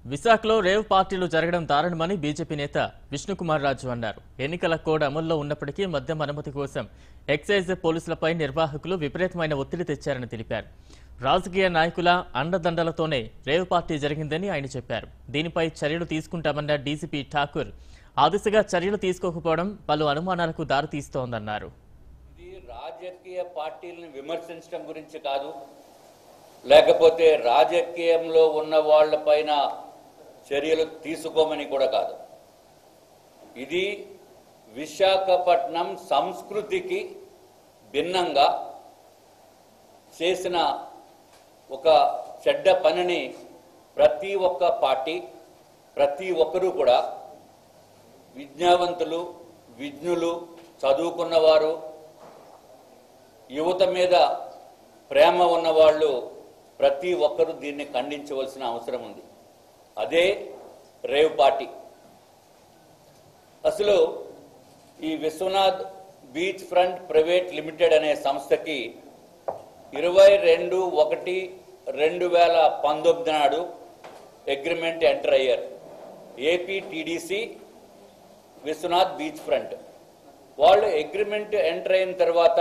విశాఖలో రేవ్ పార్టీలు జరగడం దారుణమని బీజేపీ నేత విష్ణుకుమార్ రాజు అన్నారు ఎన్నికల కోడ్ అమల్లో ఉన్నప్పటికీ మద్యం అనుమతి కోసం ఎక్సైజ్ పోలీసులపై నిర్వాహకులు విపరీతమైన ఒత్తిడి తెచ్చారని తెలిపారు రాజకీయ నాయకుల అండదండలతోనే రేవ్ పార్టీ జరిగిందని ఆయన చెప్పారు దీనిపై చర్యలు తీసుకుంటామన్న డీసీపీ ఠాకూర్ ఆ దిశగా చర్యలు తీసుకోకపోవడం పలు అనుమానాలకు దారితీస్తోందన్నారు ఇది రాజకీయ పార్టీలను విమర్శించడం గురించి కాదు లేకపోతే రాజకీయంలో ఉన్న వాళ్ళపైన చర్యలు తీసుకోమని కూడా కాదు ఇది విశాఖపట్నం సంస్కృతికి భిన్నంగా చేసిన ఒక చెడ్డ పనిని ప్రతి ఒక్క పార్టీ ప్రతి ఒక్కరూ కూడా విజ్ఞావంతులు విజ్ఞులు చదువుకున్నవారు యువత మీద ప్రేమ ఉన్నవాళ్ళు ప్రతి ఒక్కరూ దీన్ని ఖండించవలసిన అవసరం ఉంది అదే రేవ్ పార్టీ అసలు ఈ Vishwanath beach front private limited అనే సంస్థకి ఇరవై రెండు ఒకటి రెండు వేల పంతొమ్మిది నాడు అగ్రిమెంట్ ఎంటర్ అయ్యారు AP TDC Vishwanath beach front వాళ్ళు అగ్రిమెంట్ ఎంటర్ అయిన తర్వాత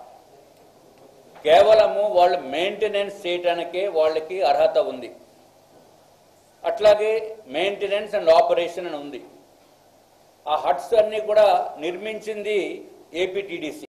కేవలము వాళ్ళు మెయింటెనెన్స్ చేయటానికే వాళ్ళకి అర్హత ఉంది అట్లాగే మెయింటెనెన్స్ అండ్ ఆపరేషన్ అని ఉంది ఆ హట్స్ అన్ని కూడా నిర్మించింది ఏపీటీడీసీ